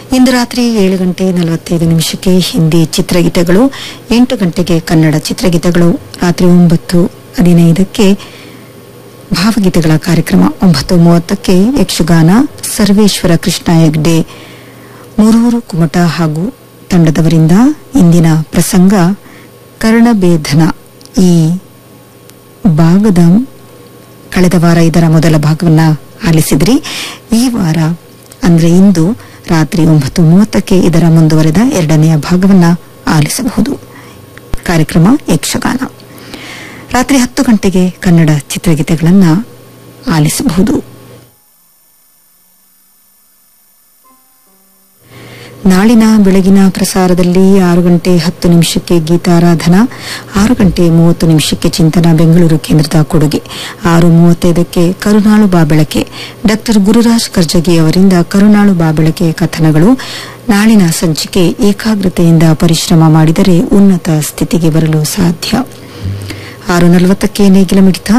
ಇಂದು ರಾತ್ರಿ ಏಳು ಗಂಟೆ ನಲವತ್ತೈದು ನಿಮಿಷಕ್ಕೆ ಹಿಂದಿ ಚಿತ್ರಗೀತೆಗಳು ಎಂಟು ಗಂಟೆಗೆ ಕನ್ನಡ ಚಿತ್ರಗೀತೆಗಳು ರಾತ್ರಿ ಒಂಬತ್ತು ಹದಿನೈದಕ್ಕೆ ಭಾವಗೀತೆಗಳ ಕಾರ್ಯಕ್ರಮ ಒಂಬತ್ತು ಮೂವತ್ತಕ್ಕೆ ಯಕ್ಷಗಾನ ಸರ್ವೇಶ್ವರ ಕೃಷ್ಣ ಹೆಗ್ಡೆ ಮುರೂರು ಕುಮಟ ಹಾಗೂ ತಂಡದವರಿಂದ ಇಂದಿನ ಪ್ರಸಂಗ ಕರ್ಣಬೇಧನ ಈ ಭಾಗದ ಕಳೆದ ವಾರ ಇದರ ಮೊದಲ ಭಾಗವನ್ನ ಆಲಿಸಿದ್ರಿ ಈ ವಾರ ಅಂದ್ರೆ ಇಂದು ರಾತ್ರಿ ಒಂಬತ್ತು ಮೂವತ್ತಕ್ಕೆ ಇದರ ಮುಂದುವರೆದ ಎರಡನೆಯ ಭಾಗವನ್ನ ಆಲಿಸಬಹುದು ಕಾರ್ಯಕ್ರಮ ಯಕ್ಷಗಾನ ರಾತ್ರಿ ಹತ್ತು ಗಂಟೆಗೆ ಕನ್ನಡ ಚಿತ್ರಗೀತೆಗಳನ್ನ ಆಲಿಸಬಹುದು ನಾಳಿನ ಬೆಳಗಿನ ಪ್ರಸಾರದಲ್ಲಿ ಆರು ಗಂಟೆ ಹತ್ತು ನಿಮಿಷಕ್ಕೆ ಗೀತಾರಾಧನಾ ಆರು ಗಂಟೆ ಮೂವತ್ತು ನಿಮಿಷಕ್ಕೆ ಚಿಂತನ ಬೆಂಗಳೂರು ಕೇಂದ್ರದ ಕೊಡುಗೆ ಆರು ಮೂವತ್ತೈದಕ್ಕೆ ಕರುನಾಳು ಬಾಬೆಳಕೆ ಡಾಕ್ಟರ್ ಗುರುರಾಜ್ ಕರ್ಜಗಿ ಅವರಿಂದ ಕರುನಾಳು ಬಾಬೆಳಕೆ ಕಥನಗಳು ನಾಳಿನ ಸಂಚಿಕೆ ಏಕಾಗ್ರತೆಯಿಂದ ಪರಿಶ್ರಮ ಮಾಡಿದರೆ ಉನ್ನತ ಸ್ಥಿತಿಗೆ ಬರಲು ಸಾಧ್ಯ ಆರು ನಲವತ್ತಕ್ಕೆ ನೇಗಿಲ ಮಿಡಿತ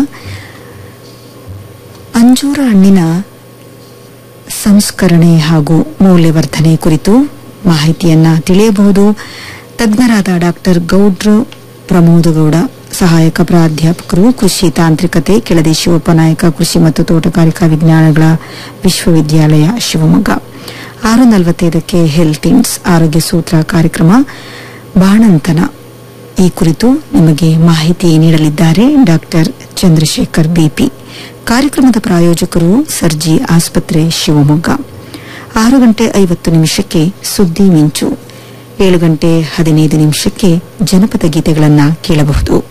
ಅಂಜೂರ ಹಣ್ಣಿನ ಸಂಸ್ಕರಣೆ ಹಾಗೂ ಮೌಲ್ಯವರ್ಧನೆ ಕುರಿತು ಮಾಹಿತಿಯನ್ನ ತಿಳಿಯಬಹುದು ತಜ್ಞರಾದ ಡಾಕ್ಟರ್ ಗೌಡ್ರ ಪ್ರಮೋದ ಗೌಡ ಸಹಾಯಕ ಪ್ರಾಧ್ಯಾಪಕರು ಕೃಷಿ ತಾಂತ್ರಿಕತೆ ಕೆಳದಿ ಶಿವಪ್ಪನಾಯಕ ಕೃಷಿ ಮತ್ತು ತೋಟಗಾರಿಕಾ ವಿಜ್ಞಾನಗಳ ವಿಶ್ವವಿದ್ಯಾಲಯ ಶಿವಮೊಗ್ಗ ಆರು ನಲವತ್ತೈದಕ್ಕೆ ಹೆಲ್ತ್ ಇಂಡ್ಸ್ ಆರೋಗ್ಯ ಸೂತ್ರ ಕಾರ್ಯಕ್ರಮ ಬಾಣಂತನ ಈ ಕುರಿತು ನಿಮಗೆ ಮಾಹಿತಿ ನೀಡಲಿದ್ದಾರೆ ಡಾಕ್ಟರ್ ಚಂದ್ರಶೇಖರ್ ಬಿಪಿ ಕಾರ್ಯಕ್ರಮದ ಪ್ರಾಯೋಜಕರು ಸರ್ಜಿ ಆಸ್ಪತ್ರೆ ಶಿವಮೊಗ್ಗ ಆರು ಗಂಟೆ ಐವತ್ತು ನಿಮಿಷಕ್ಕೆ ಸುದ್ದಿ ಮಿಂಚು ಏಳು ಗಂಟೆ ಹದಿನೈದು ನಿಮಿಷಕ್ಕೆ ಜನಪದ ಗೀತೆಗಳನ್ನು ಕೇಳಬಹುದು